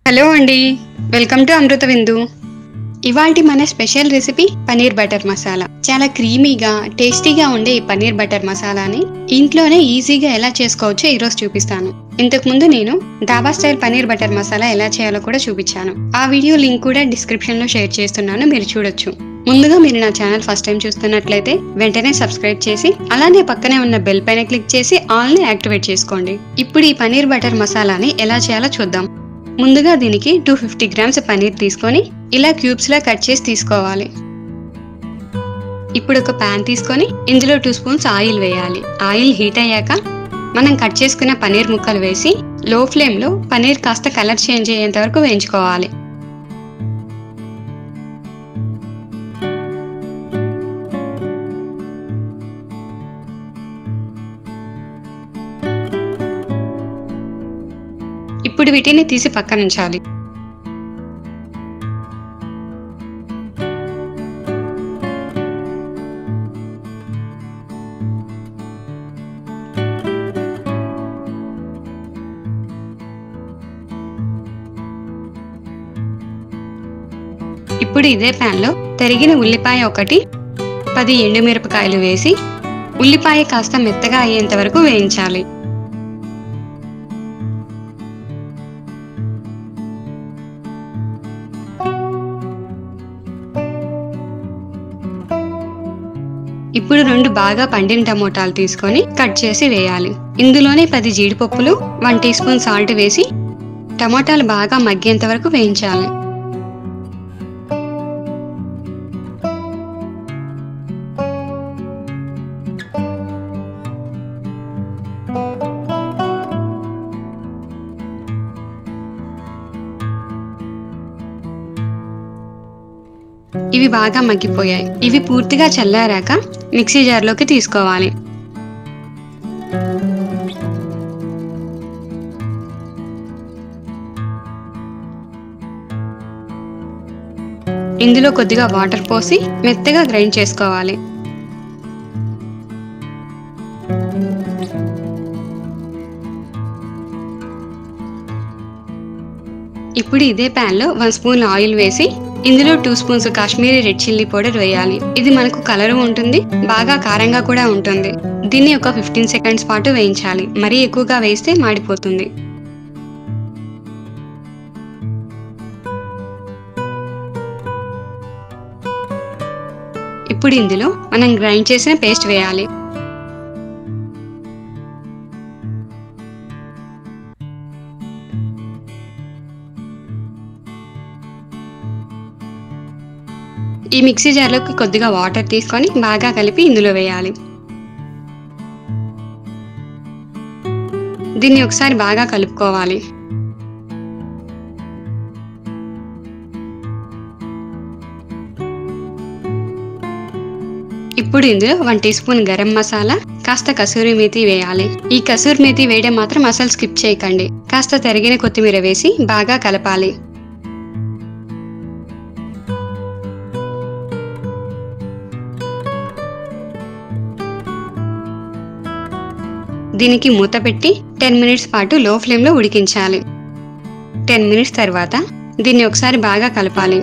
hello అండి welcome to అమృత విందు ఇవాల్టి మన special recipe paneer butter masala చాలా క్రీమీగా టేస్టీగా ఉండే ఈ పనీర్ బటర్ మసాలాని ఇంట్లోనే ఈజీగా ఎలా చేసుకోవచ్చో ఈరోజు చూపిస్తాను ఇంతకు ముందు నేను డాబా స్టైల్ పనీర్ బటర్ మసాలా ఎలా చేయాలో కూడా చూపించాను ఆ వీడియో లింక్ కూడా డిస్క్రిప్షన్ లో షేర్ చేస్తున్నాను మీరు చూడొచ్చు ముందుగా మీరు నా ఛానల్ ఫస్ట్ టైం చూస్తున్నట్లయితే వెంటనే సబ్స్క్రైబ్ చేసి అలానే పక్కనే ఉన్న బెల్ పైన క్లిక్ చేసి ఆల్ ని యాక్టివేట్ చేసుకోండి ఇప్పుడు ఈ పనీర్ బటర్ మసాలాని ఎలా చేయాలో చూద్దాం ముందుగా దీనికి టూ ఫిఫ్టీ గ్రామ్స్ పనీర్ తీసుకొని ఇలా క్యూబ్స్ లా కట్ చేసి తీసుకోవాలి ఇప్పుడు ఒక ప్యాన్ తీసుకొని ఇందులో టూ స్పూన్స్ ఆయిల్ వేయాలి ఆయిల్ హీట్ అయ్యాక మనం కట్ చేసుకున్న పనీర్ ముక్కలు వేసి లో ఫ్లేమ్ లో పనీర్ కాస్త కలర్ చేంజ్ అయ్యేంత వరకు వేయించుకోవాలి ఇప్పుడు వీటిని తీసి పక్కన ఉంచాలి ఇప్పుడు ఇదే ప్యాన్లో తరిగిన ఉల్లిపాయ ఒకటి పది ఎండుమిరపకాయలు వేసి ఉల్లిపాయ కాస్త మెత్తగా అయ్యేంత వరకు వేయించాలి ఇప్పుడు రెండు బాగా పండిన టమోటాలు తీసుకొని కట్ చేసి వేయాలి ఇందులోనే పది జీడిపప్పులు వన్ టీ స్పూన్ సాల్ట్ వేసి టమోటాలు బాగా మగ్గేంత వరకు వేయించాలి ఇవి బాగా మగ్గిపోయాయి ఇవి పూర్తిగా చల్లారాక మిక్సీ జార్లోకి తీసుకోవాలి ఇందులో కొద్దిగా వాటర్ పోసి మెత్తగా గ్రైండ్ చేసుకోవాలి ఇప్పుడు ఇదే ప్యాన్ లో వన్ స్పూన్ ఆయిల్ వేసి ఇందులో two spoons Kashmiri red chilli powder వేయాలి ఇది మనకు కలర్ ఉంటుంది బాగా కారంగా కూడా ఉంటుంది దీన్ని ఒక ఫిఫ్టీన్ సెకండ్స్ పాటు వేయించాలి మరీ ఎక్కువగా వేస్తే మాడిపోతుంది ఇప్పుడు ఇందులో మనం గ్రైండ్ చేసిన పేస్ట్ వేయాలి ఈ మిక్సీ జార్లోకి కొద్దిగా వాటర్ తీసుకొని బాగా కలిపి ఇందులో వేయాలి దీన్ని ఒకసారి బాగా కలుపుకోవాలి ఇప్పుడు ఇందులో one teaspoon garam masala కాస్త కసూరి మేతి వేయాలి ఈ కసూరి మేతి వేయడం మాత్రం అసలు స్కిప్ చేయకండి కాస్త తరిగిన కొత్తిమీర వేసి బాగా కలపాలి దీనికి మూత పెట్టి టెన్ మినిట్స్ పాటు లో ఫ్లేమ్లో ఉడికించాలి టెన్ మినిట్స్ తర్వాత దీన్ని ఒకసారి బాగా కలపాలి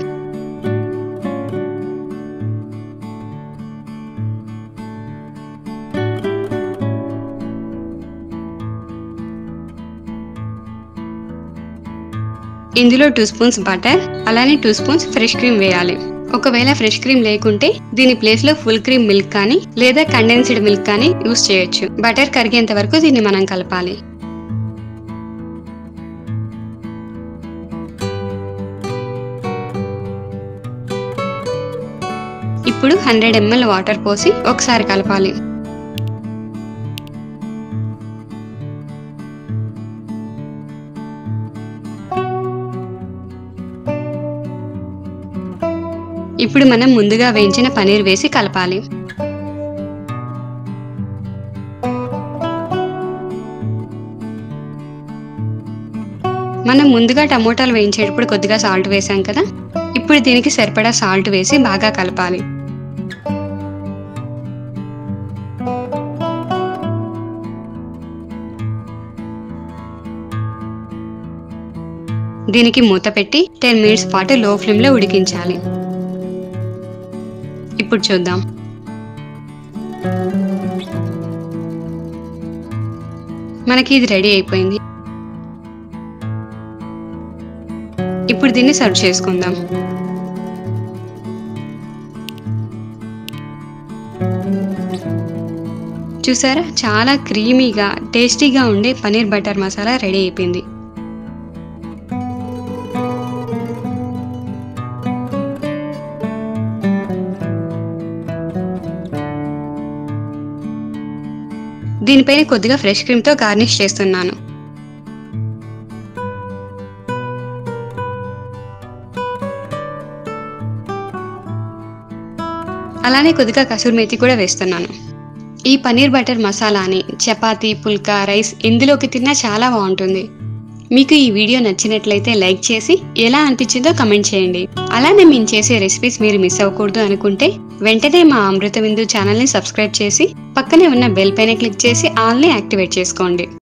ఇందులో టూ స్పూన్స్ బటర్ అలానే టూ స్పూన్స్ ఫ్రెష్ క్రీమ్ వేయాలి ఒకవేళ ఫ్రెష్ క్రీమ్ లేకుంటే దీని ప్లేస్ లో ఫుల్ క్రీమ్ మిల్క్ కానీ లేదా కండెన్స్డ్ మిల్క్ కానీ యూస్ చేయొచ్చు బటర్ కరిగేంత వరకు దీన్ని మనం కలపాలి ఇప్పుడు హండ్రెడ్ ఎంఎల్ వాటర్ పోసి ఒకసారి కలపాలి ఇప్పుడు మనం ముందుగా వేయించిన పనీర్ వేసి కలపాలి మనం ముందుగా టమోటాలు వేయించేటప్పుడు కొద్దిగా సాల్ట్ వేసాం కదా ఇప్పుడు దీనికి సరిపడా సాల్ట్ వేసి బాగా కలపాలి దీనికి మూత పెట్టి టెన్ మినిట్స్ పాటు లో ఫ్లేమ్లో ఉడికించాలి ఇప్పుడు చూద్దాం మనకి ఇది రెడీ అయిపోయింది ఇప్పుడు దీన్ని సర్వ్ చేసుకుందాం చూసారా చాలా క్రీమీగా టేస్టీగా ఉండే పనీర్ బటర్ మసాలా రెడీ అయిపోయింది దీనిపైన కొద్దిగా ఫ్రెష్ క్రీమ్తో గార్నిష్ చేస్తున్నాను అలానే కొద్దిగా కసూరి మేతి కూడా వేస్తున్నాను ఈ పనీర్ బటర్ మసాలాని చపాతీ పుల్కా రైస్ ఎందులోకి తిన్నా చాలా బాగుంటుంది మీకు ఈ వీడియో నచ్చినట్లయితే లైక్ చేసి ఎలా అనిపించిందో కమెంట్ చేయండి అలానే మేము చేసే రెసిపీస్ మీరు మిస్ అవ్వకూడదు అనుకుంటే వెంటనే మా అమృత విందు ఛానల్ని సబ్స్క్రైబ్ చేసి పక్కనే ఉన్న బెల్ పైన క్లిక్ చేసి ఆల్ని యాక్టివేట్ చేసుకోండి